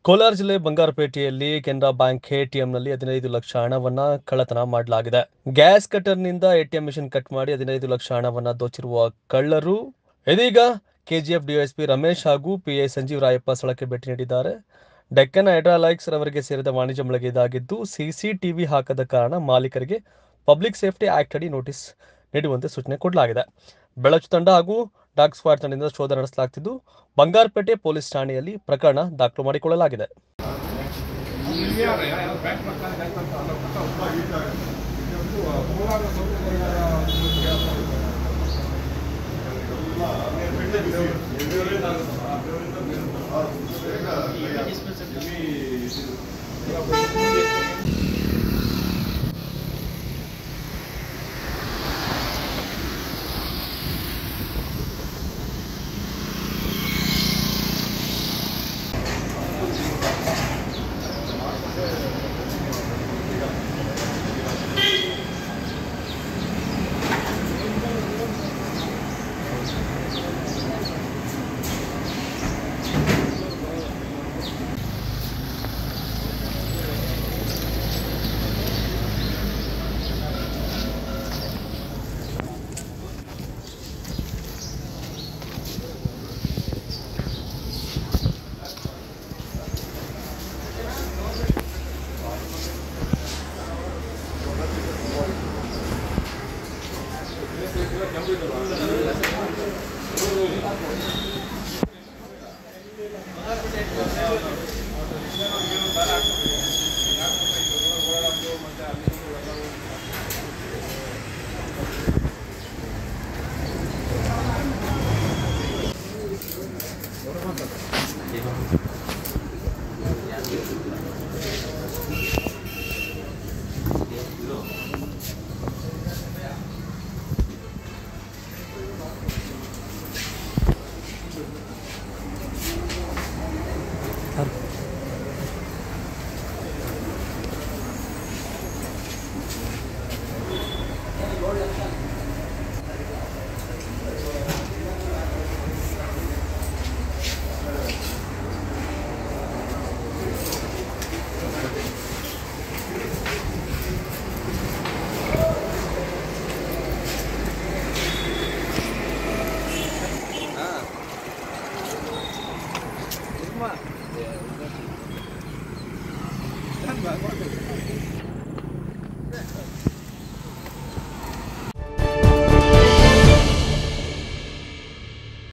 ಕೋಲಾರ ಜಿಲ್ಲೆ ಬಂಗಾರಪೇಟೆಯಲ್ಲಿ ಕೆನರಾ ಬ್ಯಾಂಕ್ ಎಟಿಎಂನಲ್ಲಿ ಹದಿನೈದು ಲಕ್ಷ ಹಣವನ್ನ ಕಳ್ಳತನ ಮಾಡಲಾಗಿದೆ ಗ್ಯಾಸ್ ಕಟರ್ನಿಂದ ಎಟಿಎಂ ಮಿಷನ್ ಕಟ್ ಮಾಡಿ ಹದಿನೈದು ಲಕ್ಷ ಹಣವನ್ನ ದೋಚಿರುವ ಕಳ್ಳರು ಇದೀಗ ಕೆಜಿಎಫ್ ಡಿವೈಎಸ್ಪಿ ರಮೇಶ್ ಹಾಗೂ ಪಿಐ ಸಂಜೀವ್ ರಾಯಪ್ಪ ಸ್ಥಳಕ್ಕೆ ಭೇಟಿ ನೀಡಿದ್ದಾರೆ ಡೆಕ್ಕನ್ ಹೈಡ್ರಾಲೈಕ್ಸ್ ರವರಿಗೆ ಸೇರಿದ ವಾಣಿಜ್ಯ ಮಳಿಗೆ ಇದಾಗಿದ್ದು ಸಿಸಿಟಿವಿ ಹಾಕದ ಕಾರಣ ಮಾಲೀಕರಿಗೆ ಪಬ್ಲಿಕ್ ಸೇಫ್ಟಿ ಆಕ್ಟ್ ಅಡಿ ನೋಟಿಸ್ ನೀಡುವಂತೆ ಸೂಚನೆ ಕೊಡಲಾಗಿದೆ ಬೆಳಚು ತಂಡ ಹಾಗೂ ಡಾಗ್ ಸ್ಕ್ವಾಡ್ ತಂಡದಿಂದ ಶೋಧ ನಡೆಸಲಾಗುತ್ತಿದ್ದು ಬಂಗಾರಪೇಟೆ ಪೊಲೀಸ್ ಠಾಣೆಯಲ್ಲಿ ಪ್ರಕರಣ ದಾಖಲು ಮಾಡಿಕೊಳ್ಳಲಾಗಿದೆ ಹಾ